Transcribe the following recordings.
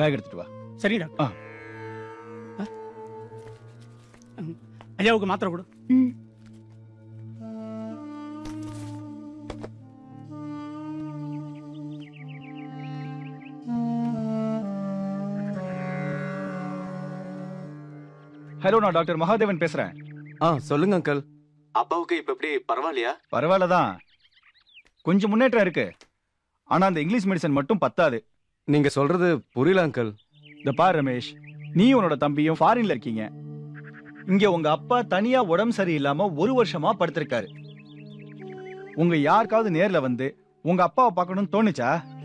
Back எடுத்துட்டு வா சரி டாக்டர் ஆ. ஆ? ம். ஐயாவுக்கு மாத்திரை கொடு ம் ஹலோ நான் டாக்டர் மகாதேவன் பேசுறேன் ஆ சொல்லுங்க அங்கிள் அப்பாவுக்கு இப்ப எப்படி பரவாயில்லையா பரவாயில்ல தான் கொஞ்சம் முன்னேற்றம் இருக்கு ஆனா அந்த இங்கிலீஷ் மெடிசன் மட்டும் பத்தாது நீங்க சொல்றது புரியல அங்கிள் இந்த பார் ரமேஷ் நீ உன்னோட தம்பியும் ஃபாரின்ல இருக்கீங்க இங்க உங்க அப்பா தனியா உடம்பு சரியில்லாம ஒரு வருஷமா படுத்திருக்காரு உங்க யாருக்காவது நேர்ல வந்து உங்க அப்பாவை பார்க்கணும்னு தோணுச்சா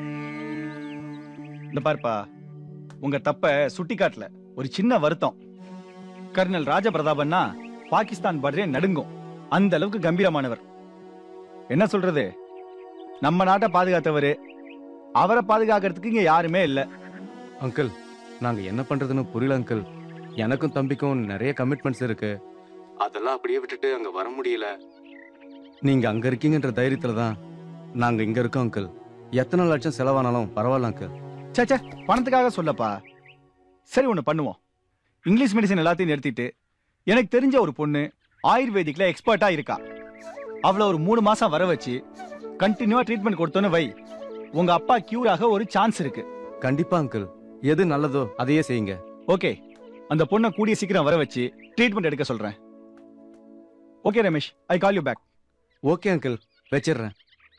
இந்த பாருப்பா உங்க தப்ப சுட்டி காட்டல ஒரு சின்ன வருத்தம் கர்னல் ராஜபிரதாபன்னா பாகிஸ்தான் பார்டரே நடுங்கும் அந்த அளவுக்கு கம்பீரமானவர் என்ன சொல்றது நம்ம நாட்டை பாதுகாத்தவரு அவரை பாதுகாக்கிறதுக்கு இங்க யாருமே இல்ல அங்கிள் நாங்க என்ன பண்றதுன்னு புரியல அங்கிள் எனக்கும் தம்பிக்கும் நிறைய கமிட்மெண்ட்ஸ் இருக்கு அதெல்லாம் அப்படியே விட்டுட்டு அங்க வர முடியல நீங்க அங்க இருக்கீங்கன்ற தைரியத்துல தான் நாங்க இங்க இருக்கோம் அங்கிள் எத்தனை லட்சம் செலவானாலும் பரவாயில்ல அங்கிள் சேச்சே பணத்துக்காக சொல்லப்பா சரி ஒன்று பண்ணுவோம் இங்கிலீஷ் மெடிசன் எல்லாத்தையும் நிறுத்திட்டு எனக்கு தெரிஞ்ச ஒரு பொண்ணு ஆயுர்வேதிக்ல எக்ஸ்பர்ட்டா இருக்கா அவளை ஒரு மூணு மாசம் வர வச்சு கண்டினியூவா ட்ரீட்மெண்ட் கொடுத்தோன்னு வை உங்க அப்பா கியூர் ஆக ஒரு சான்ஸ் இருக்கு கண்டிப்பா அங்கிள் எது நல்லதோ அதையே செய்யுங்க ஓகே அந்த பொண்ணை கூடிய சீக்கிரம் வர வச்சு ட்ரீட்மெண்ட் எடுக்க சொல்றேன் okay Ramesh I call you back okay uncle வச்சிடுறேன்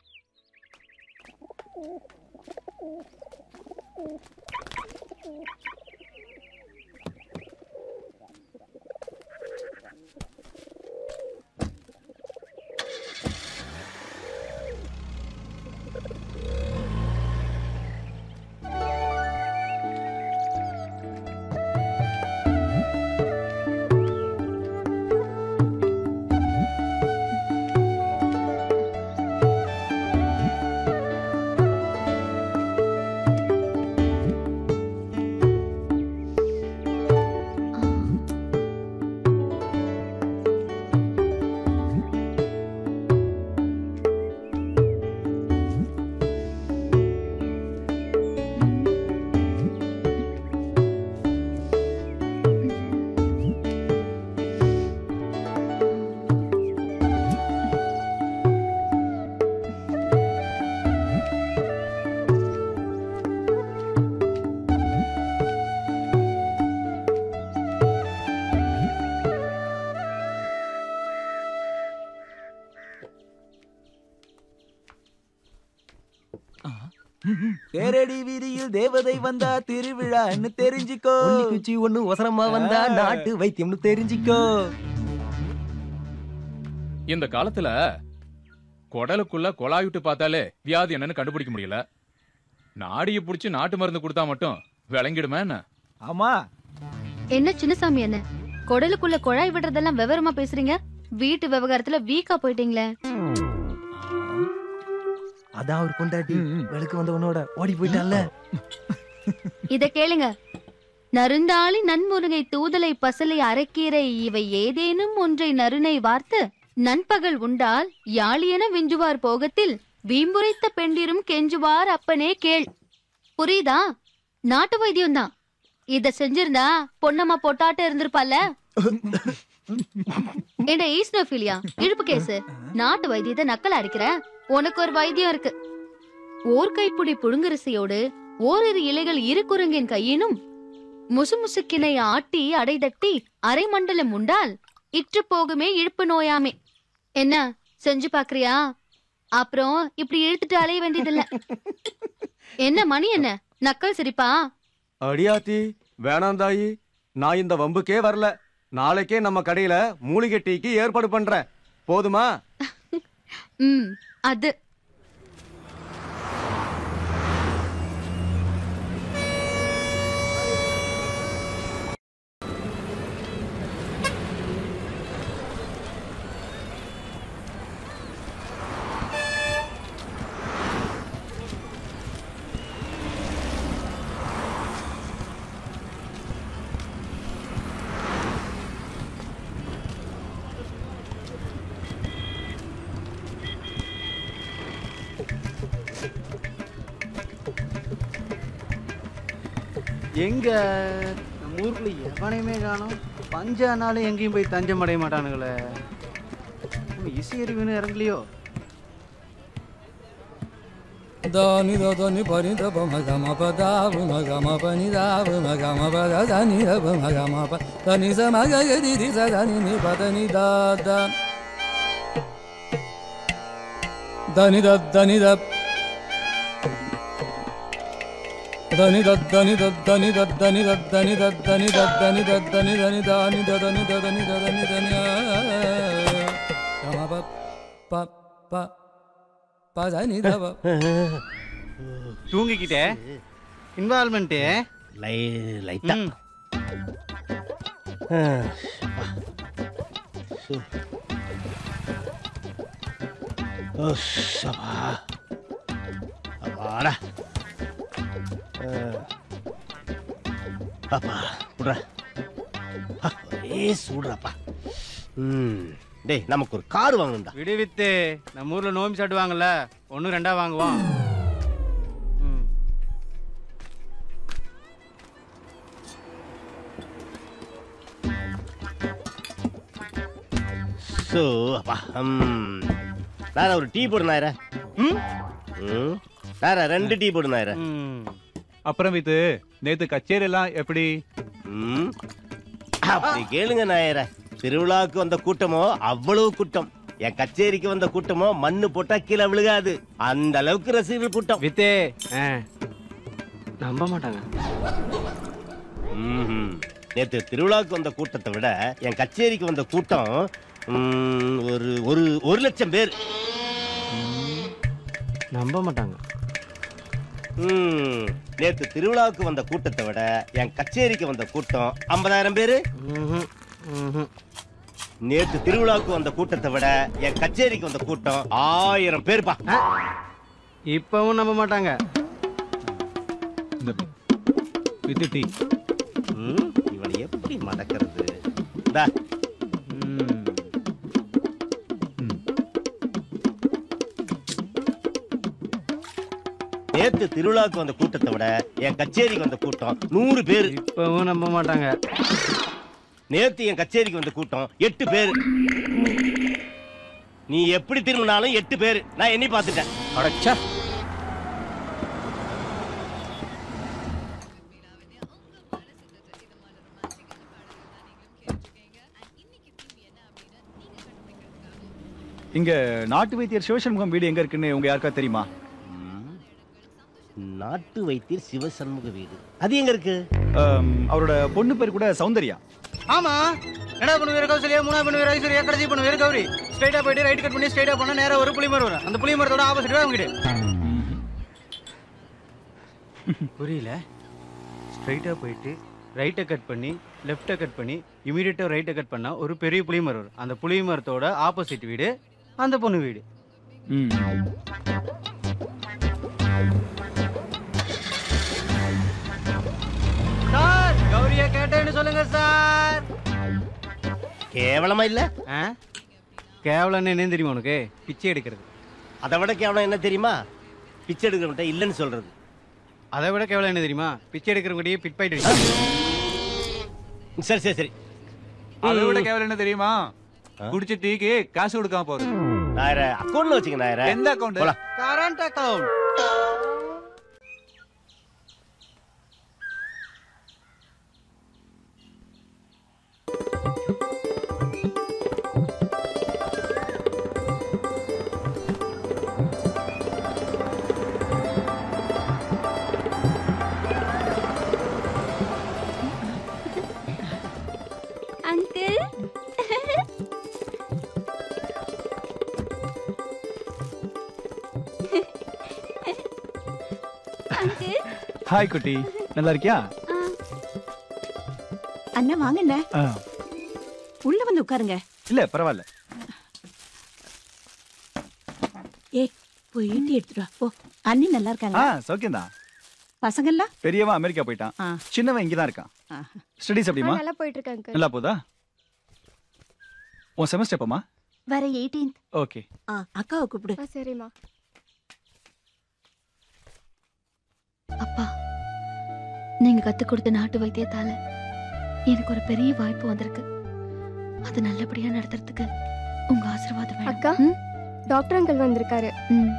தேரடி வீதியில் தேவதை வந்தா திருவிழான்னு தெரிஞ்சுக்கோ குச்சி ஒண்ணு ஒசரமா வந்தா ஆ. நாட்டு வைத்தியம்னு தெரிஞ்சுக்கோ இந்த காலத்துல குடலுக்குள்ள குழாயிட்டு பார்த்தாலே வியாதி என்னன்னு கண்டுபிடிக்க முடியல நாடியை புடிச்சு நாட்டு மருந்து கொடுத்தா மட்டும் விளங்கிடுமே என்ன ஆமா என்ன சின்னசாமி என்ன குடலுக்குள்ள குழாய் விடுறதெல்லாம் விவரமா பேசுறீங்க வீட்டு விவகாரத்துல வீக்கா போயிட்டீங்களே அதான் ஒரு பொண்டாட்டி வெளுக்கு வந்தவனோட ஓடி போயிட்டான்ல இத கேளுங்க நருந்தாளி நன்முருகை தூதலை பசலை அரைக்கீரை இவை ஏதேனும் ஒன்றை நறுனை வார்த்து நண்பகல் உண்டால் யாழியென விஞ்சுவார் போகத்தில் வீம்புரைத்த பெண்டிரும் கெஞ்சுவார் அப்பனே கேள் புரியுதா நாட்டு வைத்தியம் தான் இத செஞ்சிருந்தா பொன்னம்மா பொட்டாட்ட இருந்திருப்பால என்ன ஈஸ்னோஃபிலியா இழுப்பு கேசு நாட்டு வைத்தியத்தை நக்கல் அடிக்கிற உனக்கு ஒரு வைத்தியம் இருக்கு ஓர் கைப்புடி புழுங்கரிசையோடு ஓரிரு இலைகள் இரு குரங்கின் கையினும் முசுமுசுக்கினை ஆட்டி அடைதட்டி அரை மண்டலம் உண்டால் இற்று போகுமே இழுப்பு நோயாமே என்ன செஞ்சு பாக்குறியா அப்புறம் இப்படி இழுத்துட்டு அலைய வேண்டியதில்ல என்ன மணி என்ன நக்கல் சிரிப்பா அடியாத்தி வேணாம் தாயி நான் இந்த வம்புக்கே வரல நாளைக்கே நம்ம கடையில மூலிகை டீக்கு ஏற்பாடு பண்றேன் போதுமா ம் அது எங்க நம்ம ஊருக்குள்ள எவனையுமே காணும் பஞ்சானாலும் எங்கேயும் போய் தஞ்சம் அடைய மாட்டானுங்களே நம்ம இசை அறிவுன்னு இறங்கலையோ దని దని పని దప మగ మప దావు మగ మప ని దావు మగ మప దని దప మగ మప దని స మగ గది ది స దని ని పద ని దా ద దని ద దని ద దని ద దని ద దని ద దని ద దని ద దని ద దని ద దని దని దని ద దని ద దని ద దని దని గమ ప ప ప ప దని ద ప தூங்கிக்கிட்டே இன்வால்மெண்ட்டு லை லைட்டா ம் ஓ சபா அப்பாடா அப்பா விட்றா ஒரே சூடுறாப்பா ம் டேய் நமக்கு ஒரு கார் வாங்கணும்டா விடுவித்து நம்ம ஊர்ல நோம்பி சாட்டுவாங்கல்ல ஒன்று ரெண்டா வாங்குவோம் ம் ஸோ அப்பா ம் நாரா ஒரு டீ போடு நாயரா ம் ம் நாரா ரெண்டு டீ போடு நாயரா ம் அப்புறம் வித்து நேத்து கச்சேரி எல்லாம் எப்படி ம் அப்படி கேளுங்க நாயரா திருவிழாவுக்கு வந்த கூட்டமோ அவ்வளவு கூட்டம் என் கச்சேரிக்கு வந்த கூட்டமோ மண்ணு போட்டா கீழே விழுகாது அந்த அளவுக்கு ரசிகர்கள் கூட்டம் வித்தே ஆ நம்ப மாட்டாங்க ம்ஹும். நேத்து திருவிழாவுக்கு வந்த கூட்டத்தை விட என் கச்சேரிக்கு வந்த கூட்டம் ம், ஒரு ஒரு ஒரு லட்சம் பேர் நம்ப மாட்டாங்க ம், நேத்து திருவிழாவுக்கு வந்த கூட்டத்தை விட என் கச்சேரிக்கு வந்த கூட்டம் ஐம்பதாயிரம் பேரு ம்ஹும். ம்ஹும். நேத்து திருவிழாவுக்கு வந்த கூட்டத்தை விட என் கச்சேரிக்கு வந்த கூட்டம் ஆயிரம் பேர்ப்பா இப்பவும் நம்ப மாட்டாங்க இந்த வித்து டீ ம், இவனை எப்படி மடக்கிறது இந்தா, ம். நேத்து திருவிழாவுக்கு வந்த கூட்டத்தை விட என் கச்சேரிக்கு வந்த கூட்டம் நூறு பேர் இப்பவும் நம்ப மாட்டாங்க நேத்து என் கச்சேரிக்கு வந்த கூட்டம் எட்டு பேர் நீ எப்படி திரும்பினாலும் எட்டு பேர் நான் எண்ணி பார்த்துட்டேன் அடச்சா இங்க நாட்டு வைத்தியர் சிவசண்முகம் வீடு எங்க இருக்குன்னு உங்க யாருக்கா தெரியுமா ம், நாட்டு வைத்தியர் சிவசண்முக வீடு அது எங்க இருக்கு ஆம், அவரோட பொண்ணு பேர் கூட சௌந்தர்யா ஆமா என்ன பண்ணுவீர் கௌசல்யா மூணா பண்ணுவீர் ஐஸ்வர்யா கடைசி பண்ணுவீர் கௌரி ஸ்ட்ரைட்டா போயிட்டு ரைட் கட் பண்ணி ஸ்ட்ரைட்டா போனா நேரா ஒரு புளிமரம் வரும் அந்த புளிமரத்தோட ஆப்போசிட் அவங்க புரியல ஸ்ட்ரைட்டா போயிட்டு ரைட்டை கட் பண்ணி லெஃப்ட்டை கட் பண்ணி இமீடியட்டா ரைட்டை கட் பண்ணா ஒரு பெரிய புளிமரம் வரும் அந்த புளிமரத்தோட ஆப்போசிட் வீடு அந்த பொண்ணு வீடு ம். சார் கௌரியா கேட்டேன்னு சொல்லுங்க சார் கேவலமா இல்ல ஆ கேவலன்னு என்ன தெரியுமா உனக்கு பிச்சை எடுக்கிறது அதை விட கேவலம் என்ன தெரியுமா பிச்சை எடுக்கிறவன்ட்ட இல்லைன்னு சொல்றது அதை விட கேவலம் என்ன தெரியுமா பிச்சை எடுக்கிறவங்கடியே பிட் பாயிட்டு சரி சரி சரி அதை விட கேவலம் என்ன தெரியுமா குடிச்ச டீக்கு காசு கொடுக்காம போறது நாயர அக்கௌண்ட்ல வச்சுங்க நாயர எந்த அக்கௌண்ட் போலாம். Current account uncle uncle hi குட்டி நல்லா இருக்கியா அண்ணா வாங்கண்ணே ஆ, உள்ள வந்து உட்காருங்க இல்ல பரவாயில்ல ஏ போய் ஈட்டி எடுத்துட்டு வா போ அண்ணி நல்லா இருக்காங்க ஆ சௌக்கியம்தான் பசங்கெல்லாம் பெரியவன் அமெரிக்கா போயிட்டான் ஆ. சின்னவன் இங்கதான் இருக்கான் ஆ. ஸ்டடிஸ் எப்படிமா நல்லா போயிட்டு இருக்காங்க நல்லா போதா உன் செமஸ்டர் எப்பமா வர எயிட்டீன்த் ஓகே ஆ, அக்காவை கூப்பிடு சரிம்மா அப்பா நீங்க கத்து கொடுத்த நாட்டு வைத்தியத்தால எனக்கு ஒரு பெரிய வாய்ப்பு வந்திருக்கு அது நல்லபடியா நடத்துறதுக்கு உங்க ஆசீர்வாதம் வேணும். அக்கா ம்? டாக்டர் அங்கிள் வந்திருக்காரு ம்.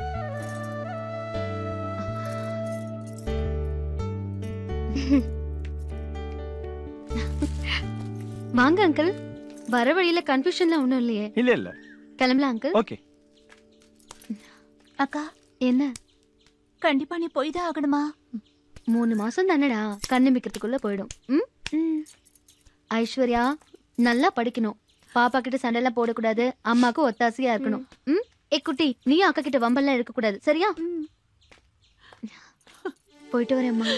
வாங்க அங்கிள் வர வழியில கன்ஃபியூஷன்ல ஒண்ணும் இல்லையே இல்ல இல்ல கிளம்பலாம் அங்கிள் ஓகே அக்கா என்ன கண்டிப்பா நீ போய் தான் ஆகணுமா மூணு மாசம் தானடா கண்ணமிக்கிறதுக்குள்ள போயிடும் ம்? ம். ஐஸ்வர்யா நல்லா படிக்கணும் பாப்பா கிட்ட சண்டைலாம் போடக்கூடாது அம்மாக்கு ஒத்தாசையா இருக்கணும் ம் ஏ குட்டி நீ அக்கா கிட்ட வம்பெல்லாம் இருக்க கூடாது சரியா போயிட்டு வரேன் அம்மா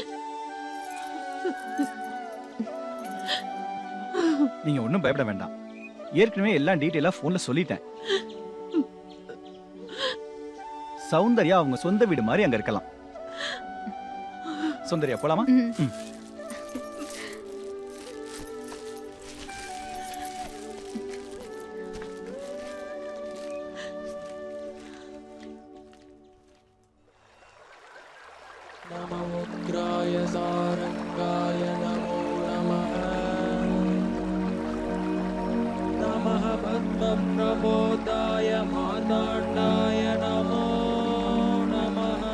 நீங்க ஒண்ணும் பயப்பட வேண்டாம் ஏற்கனவே எல்லாம் டீட்டெயிலா போன்ல சொல்லிட்டேன் சௌந்தர்யா அவங்க சொந்த வீடு மாதிரி அங்க இருக்கலாம் சௌந்தர்யா போலாமா ம். नमोग्राय सारङ्गाय नमो नमः नमः पद्मप्रबोधाय मार्ताण्डाय नमो नमः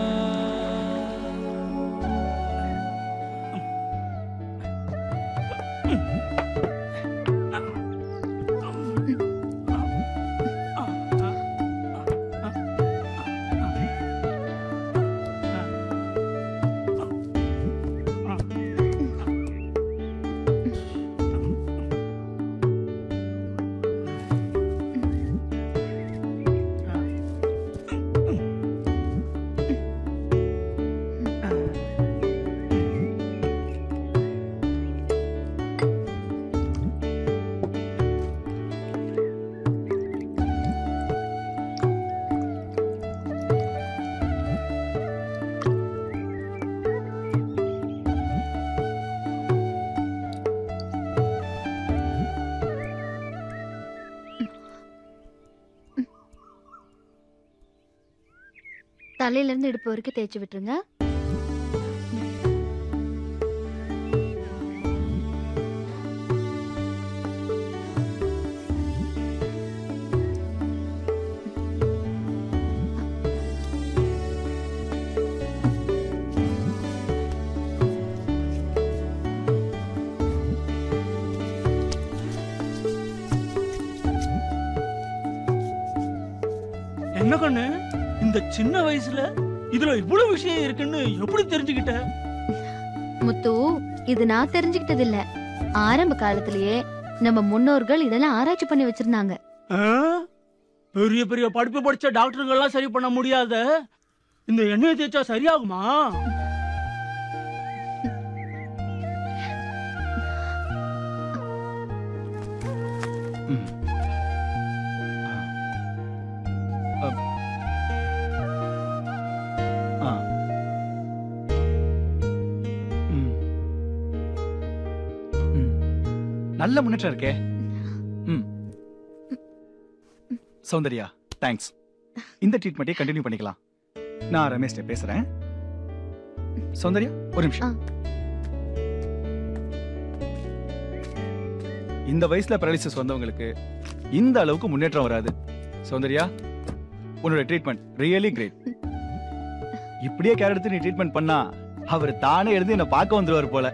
தலையில இருந்து இடுப்பு வரைக்கும் தேய்ச்சி விட்டுருங்க என்ன கண்ணு இந்த சின்ன வயசுல இதுல இவ்வளவு விஷயம் இருக்குன்னு எப்படி தெரிஞ்சுக்கிட்ட முத்து இது நான் தெரிஞ்சுக்கிட்டது இல்ல ஆரம்ப காலத்திலேயே நம்ம முன்னோர்கள் இதெல்லாம் ஆராய்ச்சி பண்ணி வச்சிருந்தாங்க ஆ? பெரிய பெரிய படிப்பு படிச்ச டாக்டருங்க எல்லாம் சரி பண்ண முடியாத இந்த எண்ணெய் தேய்ச்சா சரியாகுமா ஆ. ம். ம். நல்ல முன்னேற்றம் இருக்கே ம் சௌந்தர்யா தேங்க்ஸ் இந்த ட்ரீட்மெண்ட்டே கண்டினியூ பண்ணிக்கலாம் நான் ரமேஷ்ட பேசுறேன் சௌந்தர்யா ஒரு நிமிஷம் இந்த வயசுல paralysis வந்தவங்களுக்கு இந்த அளவுக்கு முன்னேற்றம் வராது சௌந்தர்யா உன்னோட ட்ரீட்மெண்ட் ரியலி கிரேட் இப்படியே கேர் எடுத்து நீ ட்ரீட்மெண்ட் பண்ணா அவர் தானே எழுந்து என்ன பார்க்க வந்துருவார் போல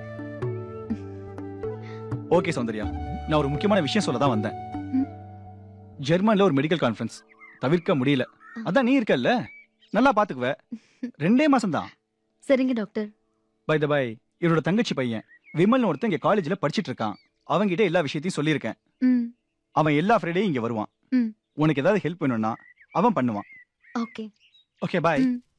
ஓகே சௌந்தர்யா நான் ஒரு முக்கியமான விஷயம் சொல்ல தான் வந்தேன் ஜெர்மன்ல ஒரு மெடிக்கல் கான்ஃபரன்ஸ் தவிர்க்க முடியல அதான் நீ இருக்கல்ல நல்லா பாத்துக்குவ ரெண்டே மாசம் தான் சரிங்க டாக்டர் பை த பை இவரோட தங்கச்சி பையன் விமல் ஒருத்தன் இங்க காலேஜ்ல படிச்சிட்டு இருக்கான் அவன்கிட்ட எல்லா விஷயத்தையும் சொல்லியிருக்கேன் ம் அவன் எல்லா ஃப்ரைடேயும் இங்க வருவான் ம் உனக்கு ஏதாவது ஹெல்ப் வேணும்னா அவன் பண்ணுவான் ஓகே ஓகே பாய் ம்